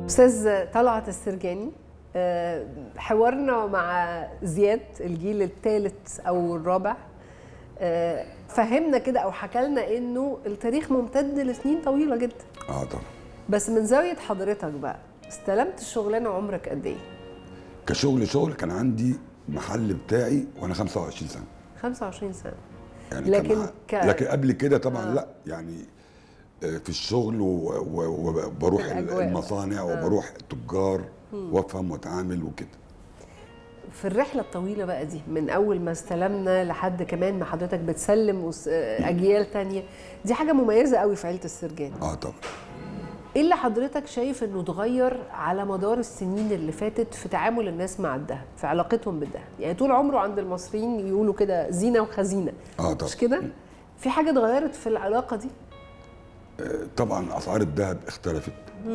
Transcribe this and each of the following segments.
استاذ طلعت السرجاني آه، حوارنا مع زياد الجيل الثالث او الرابع آه، فهمنا كده او حكى لنا انه التاريخ ممتد لسنين طويله جدا اه طبعا بس من زاويه حضرتك بقى استلمت الشغلانه عمرك قد ايه؟ كشغل شغل كان عندي محل بتاعي وانا 25 سنه 25 سنه يعني لكن كان ك- لكن قبل كده طبعا آه. لا يعني آه، في الشغل و- و- وبروح في الأجواء. المصانع وبروح التجار وافهم واتعامل وكده في الرحله الطويله بقى دي من اول ما استلمنا لحد كمان ما حضرتك بتسلم وس- آه، اجيال تانية دي حاجه مميزه قوي في عيله السرجاني اه طبعا ايه اللي حضرتك شايف انه اتغير على مدار السنين اللي فاتت في تعامل الناس مع الذهب في علاقتهم بالذهب يعني طول عمره عند المصريين يقولوا كده زينه وخزينه اه طبعا مش كده في حاجه اتغيرت في العلاقه دي آه، طبعا اسعار الذهب اختلفت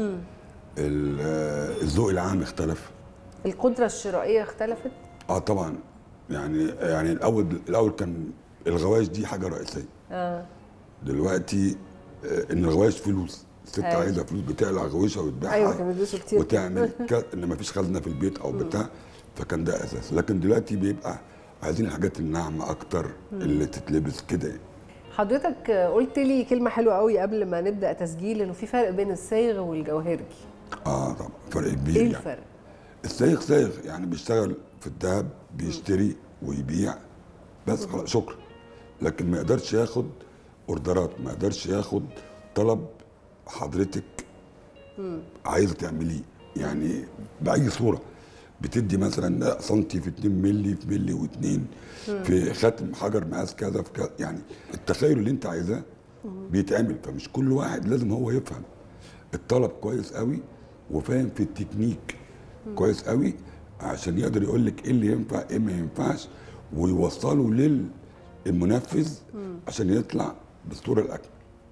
ال- آه، الذوق العام اختلف القدره الشرائيه اختلفت اه طبعا يعني يعني الاول الاول كان الغوايش دي حاجه رئيسيه اه دلوقتي آه، ان الغوايش فلوس الست أيوة. عايزه فلوس بتقلع غويشها وتبيعها ايوه كانوا بيدرسوا كتير وتعمل ك... ان مفيش خزنه في البيت او بتاع فكان ده اساس لكن دلوقتي بيبقى عايزين الحاجات الناعمه اكتر اللي تتلبس كده يعني. حضرتك قلت لي كلمه حلوه قوي قبل ما نبدا تسجيل انه في فرق بين الصايغ والجوهرجي اه طبعا فرق كبير ايه يعني الفرق السايغ سايغ يعني بيشتغل في الذهب بيشتري ويبيع بس خلاص شكرا لكن ما يقدرش ياخد اوردرات ما يقدرش ياخد طلب حضرتك عايزه تعمليه يعني باي صوره بتدي مثلا سنتي في 2 مللي في مللي و2 في ختم حجر مقاس كذا في كذا يعني التخيل اللي انت عايزاه بيتعمل فمش كل واحد لازم هو يفهم الطلب كويس قوي وفاهم في التكنيك كويس قوي عشان يقدر يقول لك ايه اللي ينفع ايه ما ينفعش ويوصله للمنفذ عشان يطلع بالصوره الاكمل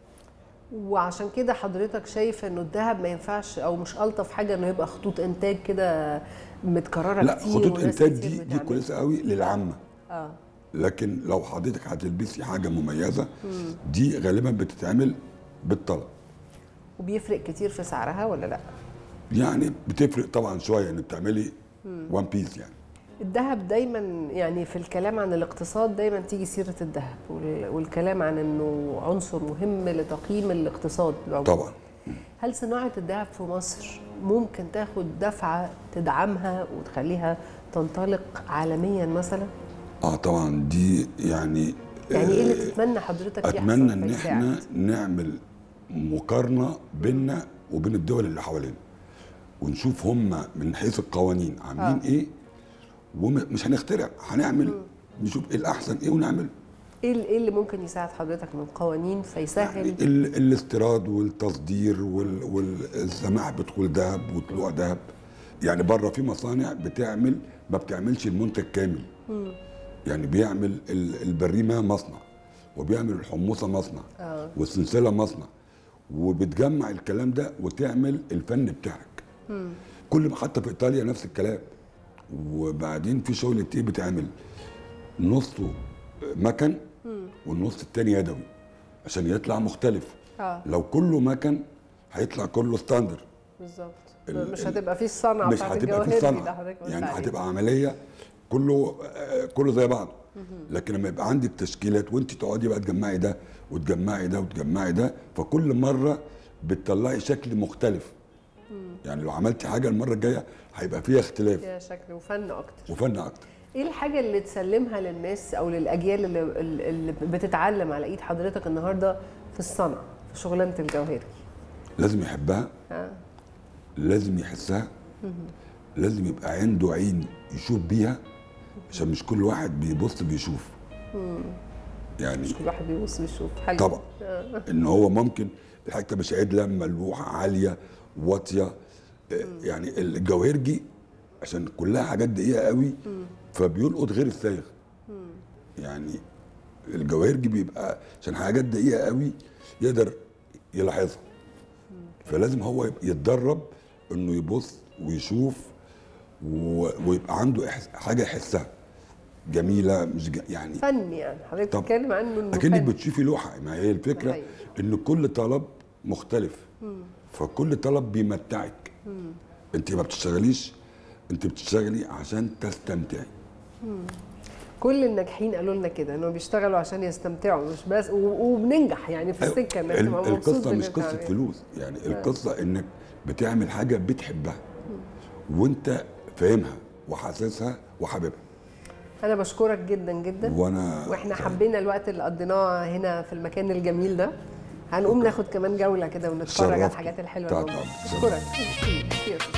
وعشان كده حضرتك شايف انه الذهب ما ينفعش او مش الطف حاجه انه يبقى خطوط انتاج كده متكرره لا كتير خطوط وناس انتاج كتير دي دي بتعملها. كويسه قوي للعامه اه لكن لو حضرتك هتلبسي حاجه مميزه دي غالبا بتتعمل بالطلب وبيفرق كتير في سعرها ولا لا يعني بتفرق طبعا شويه ان بتعملي وان بيس يعني الذهب دايما يعني في الكلام عن الاقتصاد دايما تيجي سيره الذهب وال- والكلام عن انه عنصر مهم لتقييم الاقتصاد العمومي. طبعا هل صناعه الذهب في مصر ممكن تاخد دفعه تدعمها وتخليها تنطلق عالميا مثلا؟ اه طبعا دي يعني يعني ايه اللي تتمنى حضرتك يحصل اتمنى ان فيساعد؟ احنا نعمل مقارنه بيننا وبين الدول اللي حوالينا ونشوف هم من حيث القوانين عاملين آه. آه. ايه ومش هنخترع هنعمل نشوف ايه الاحسن ايه ونعمل ايه ال- ايه اللي ممكن يساعد حضرتك من قوانين فيسهل يعني ال- الاستيراد والتصدير وال- والسماح بدخول ذهب وطلوع ذهب يعني بره في مصانع بتعمل ما بتعملش المنتج كامل يعني بيعمل ال- البريمه مصنع وبيعمل الحموصه مصنع آه. والسلسله مصنع وبتجمع الكلام ده وتعمل الفن بتاعك كل ما حتى في ايطاليا نفس الكلام وبعدين في شغل كتير بتعمل نصه مكن والنص التاني يدوي عشان يطلع مختلف اه لو كله مكن هيطلع كله ستاندر بالظبط ال- مش ال- هتبقى فيه الصنعه مش بتاعت هتبقى في الجواهر اللي صنعه حضرتك قلت يعني عليها. هتبقى عمليه كله آه، كله زي بعض لكن لما يبقى عندك تشكيلات وانت تقعدي بقى تجمعي ده وتجمعي ده وتجمعي ده فكل مره بتطلعي شكل مختلف يعني لو عملتي حاجه المره الجايه هيبقى فيها اختلاف فيها شكل وفن اكتر وفن اكتر ايه الحاجه اللي تسلمها للناس او للاجيال اللي, اللي بتتعلم على ايد حضرتك النهارده في الصنعه في شغلانه الجوهري لازم يحبها اه لازم يحسها لازم يبقى عنده عين يشوف بيها عشان مش كل واحد بيبص بيشوف يعني كل واحد بيبص بيشوف حلو طبعا ان هو ممكن الحته مش عدله ملوحه عاليه واطيه آه، يعني الجوهرجي عشان كلها حاجات دقيقه قوي فبيلقط غير الصايغ يعني الجوهرجي بيبقى عشان حاجات دقيقه قوي يقدر يلاحظها فلازم هو يبقى يتدرب انه يبص ويشوف و- ويبقى عنده إحس- حاجه يحسها جميله مش ج... يعني فن يعني حضرتك طب بتتكلم عنه انه اكنك فن. بتشوفي لوحه ما هي الفكره حقيقي. ان كل طلب مختلف فكل طلب بيمتعك انت ما بتشتغليش انت بتشتغلي عشان تستمتعي كل الناجحين قالوا لنا كده انهم بيشتغلوا عشان يستمتعوا مش بس و- وبننجح يعني في السكه انك ال- تبقى مبسوط القصه باللي مش قصه بتعمله. فلوس يعني القصه انك بتعمل حاجه بتحبها وانت فاهمها وحاسسها وحاببها انا بشكرك جدا جدا وانا واحنا حبينا الوقت اللي قضيناه هنا في المكان الجميل ده هنقوم ناخد كمان جوله كده ونتفرج على شرفت. الحاجات الحلوه طبعاً. اللي موجودة. اشكرك